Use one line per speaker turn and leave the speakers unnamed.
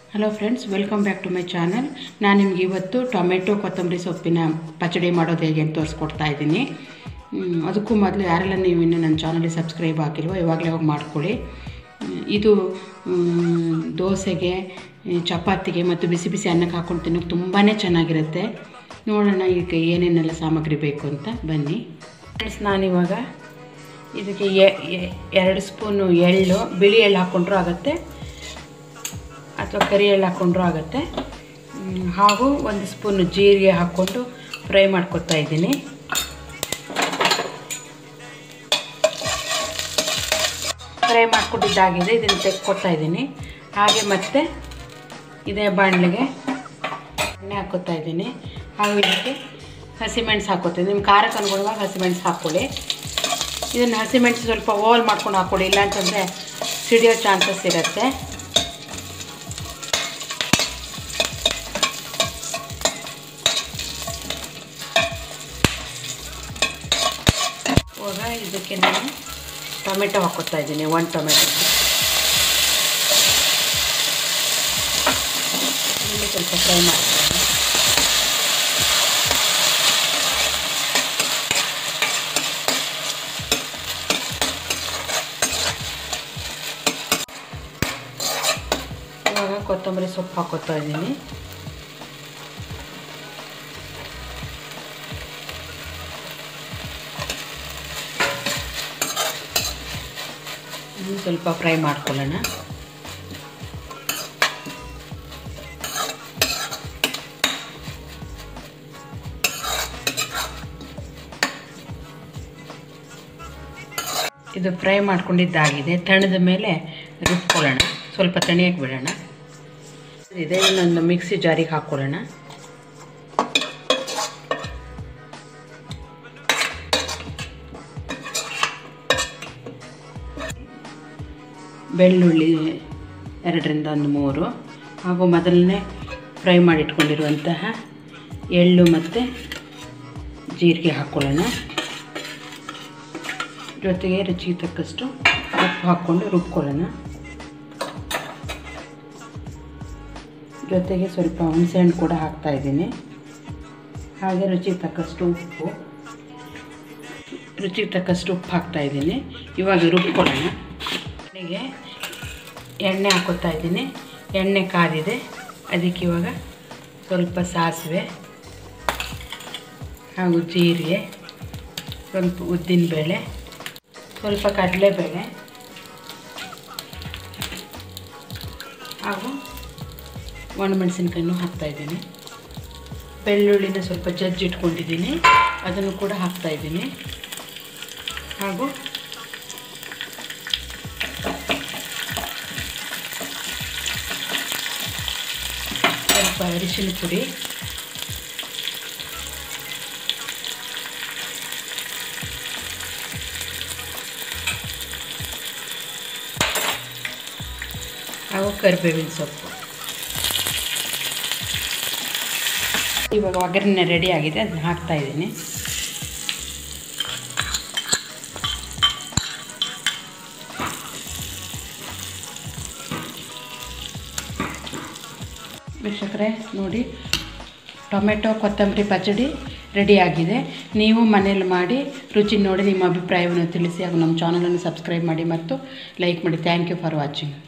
hello friends welcome back to my channel ನಾನು ನಿಮ್ಗೆ ಇವತ್ತು ಟೊಮೆಟೊ ಕೊತ್ತಂಬರಿ ಸೊಪ್ಪಿನ ಪಚಡಿ ಮಾಡೋದು ಹೇಗೆ ಅಂತ ತೋರಿಸ್ಕೊಡ್ತಾ ಇದ್ದೀನಿ ಹ್ಮ್, ಅದಕ್ಕೂ ಮೊದಲು ಯಾರೆಲ್ಲ ನೀವು ಇನ್ನೂ ನನ್ನ ಚಾನಲ್ಗೆ ಸಬ್ಸ್ಕ್ರೈಬ್ ಆಗಿಲ್ವೋ ಇವಾಗಲೇ ಹೋಗಿ ಮಾಡ್ಕೊಳ್ಳಿ ಹ್ಮ್, ಇದು ಹ್ಮ್, ದೋಸೆಗೆ ಹ್ಮ್, ಚಪಾತಿಗೆ ಮತ್ತು ಬಿಸಿ ಬಿಸಿ ಅನ್ನಕ್ಕೆ ಹಾಕ್ಕೊಂಡು ತಿನ್ನೋಕೆ ತುಂಬಾ ಚೆನ್ನಾಗಿರುತ್ತೆ ನೋಡೋಣ ಈಗ ಏನೇನೆಲ್ಲ ಸಾಮಗ್ರಿ ಬೇಕು ಅಂತ ಬನ್ನಿ ಫ್ರೆಂಡ್ಸ್ ನಾನಿವಾಗ ಇದಕ್ಕೆ ಎ- ಎ- ಎರಡು ಸ್ಪೂನು ಎಳ್ಳು ಬಿಳಿ ಎಳ್ಳು ಹಾಕ್ಕೊಂಡ್ರೂ ಆಗುತ್ತೆ ಅಥವಾ ಕರಿ ಎಳ್ಳು ಹಾಕ್ಕೊಂಡ್ರೂ ಆಗುತ್ತೆ ಹ್ಮ್, ಹಾಗೂ ಒಂದು ಸ್ಪೂನು ಜೀರಿಗೆ ಹಾಕ್ಕೊಂಡು ಫ್ರೈ ಮಾಡ್ಕೊತಾ ಇದ್ದೀನಿ ಫ್ರೈ ಮಾಡ್ಕೊಂಡಿದ್ದಾಗಿದೆ ಇದನ್ನು ತೆಕ್ಕೊಡ್ತಾ ಇದ್ದೀನಿ ಹಾಗೆ ಮತ್ತೆ ಇದೇ ಬಾಣಲೆಗೆ ಎಣ್ಣೆ ಹಾಕೋತಾ ಇದ್ದೀನಿ ಹಾಗೂ ಇದಕ್ಕೆ ಹಸಿಮೆಣಸು ಹಾಕೋತೀನಿ ನಿಮ್ಮ ಖಾರಕ್ಕೆ ಅನುಗುಣವಾಗಿ ಹಸಿಮೆಣಸು ಹಾಕ್ಕೊಳ್ಳಿ ಇದನ್ನು ಹಸಿಮೆಣಸು ಸ್ವಲ್ಪ ಓವಲ್ ಮಾಡ್ಕೊಂಡು ಹಾಕ್ಕೊಳ್ಳಿ ಇಲ್ಲಾಂತಂದರೆ ಸಿಡಿಯೋ ಚಾನ್ಸಸ್ ಇರುತ್ತೆ ಇವಾಗ ಇದಕ್ಕೆ ನಾನು ಟೊಮೆಟೊ ಹಾಕೋತಾ ಇದ್ದೀನಿ ಒನ್ ಟೊಮೆಟೊ ಇಲ್ಲಿ ಸ್ವಲ್ಪ ಫ್ರೈ ಮಾಡ್ತೀನಿ ಇವಾಗ ಕೊತ್ತಂಬರಿ ಸೊಪ್ಪು ಹಾಕೋತಾ ಇದ್ದೀನಿ ಇನ್ನು ಸ್ವಲ್ಪ ಫ್ರೈ ಮಾಡ್ಕೊಳ್ಳೋಣ ಇದು ಫ್ರೈ ಮಾಡ್ಕೊಂಡಿದ್ದಾಗಿದೆ ತಣದ ಮೇಲೆ ರುಬ್ಕೊಳ್ಳೋಣ ಸ್ವಲ್ಪ ತಣಿಯಕ್ಕೆ ಬಿಡೋಣ ಇದೆ ಇನ್ನೊಂದು ಮಿಕ್ಸಿ ಜಾರಿಗೆ ಹಾಕ್ಕೊಳ್ಳೋಣ ಬೆಳ್ಳುಳ್ಳಿ ಎರಡರಿಂದ ಒಂದು ಮೂರು ಹಾಗೂ ಮೊದಲನೇ ಫ್ರೈ ಮಾಡಿಟ್ಕೊಂಡಿರುವಂತಹ ಎಳ್ಳು ಮತ್ತು ಜೀರಿಗೆ ಹಾಕ್ಕೊಳ್ಳೋಣ ಜೊತೆಗೆ ರುಚಿಗೆ ತಕ್ಕಷ್ಟು ಉಪ್ಪು ಹಾಕ್ಕೊಂಡು ರುಬ್ಕೊಳ್ಳೋಣ ಜೊತೆಗೆ ಸ್ವಲ್ಪ ಹುಣಸೆಹಣ್ಣು ಕೂಡ ಹಾಕ್ತಾ ಇದ್ದೀನಿ ಹಾಗೆ ರುಚಿಗೆ ತಕ್ಕಷ್ಟು ಉಪ್ಪು ರುಚಿಗೆ ತಕ್ಕಷ್ಟು ಉಪ್ಪು ಹಾಕ್ತಾ ಇದ್ದೀನಿ ಇವಾಗ ರುಬ್ಕೊಳ್ಳೋಣ ಎಣ್ಣೆಗೆ ಎಣ್ಣೆ ಹಾಕೋತಾ ಇದ್ದೀನಿ ಎಣ್ಣೆ ಕಾದಿದೆ ಅದಕ್ಕೆ ಇವಾಗ ಸ್ವಲ್ಪ ಸಾಸಿವೆ ಹಾಗೂ ಜೀರಿಗೆ ಸ್ವಲ್ಪ ಉದ್ದಿನಬೇಳೆ ಸ್ವಲ್ಪ ಕಡಲೆಬೇಳೆ ಹಾಗೂ ಒಣಮೆಣಸಿನ್ಕಾಯನ್ನು ಹಾಕ್ತಾಯಿದ್ದೀನಿ ಬೆಳ್ಳುಳ್ಳಿನ ಸ್ವಲ್ಪ ಜಜ್ಜಿಟ್ಕೊಂಡಿದ್ದೀನಿ ಅದನ್ನು ಕೂಡ ಹಾಕ್ತಾಯಿದ್ದೀನಿ ಹಾಗೂ ಸ್ವಲ್ಪ ಅರಿಶಿನ ಪುಡಿ ಹಾಗೂ ಕರಿಬೇವಿನ ಸೊಪ್ಪು ಇವಾಗ ಒಗ್ಗರಣೆ ರೆಡಿ ಆಗಿದೆ ಅದನ್ನ ಹಾಕ್ತಾ ಇದ್ದೀನಿ ವೀಕ್ಷಕರೇ ನೋಡಿ ಟೊಮೆಟೊ ಕೊತ್ತಂಬರಿ ಪಚಡಿ ರೆಡಿಯಾಗಿದೆ ನೀವು ಮನೇಲಿ ಮಾಡಿ ರುಚಿ ನೋಡಿ ನಿಮ್ಮ ಅಭಿಪ್ರಾಯವನ್ನು ತಿಳಿಸಿ ಹಾಗೂ ನಮ್ಮ ಚಾನಲನ್ನು ಸಬ್ಸ್ಕ್ರೈಬ್ ಮಾಡಿ ಮತ್ತು ಲೈಕ್ ಮಾಡಿ ಥ್ಯಾಂಕ್ ಯು ಫಾರ್ ವಾಚಿಂಗ್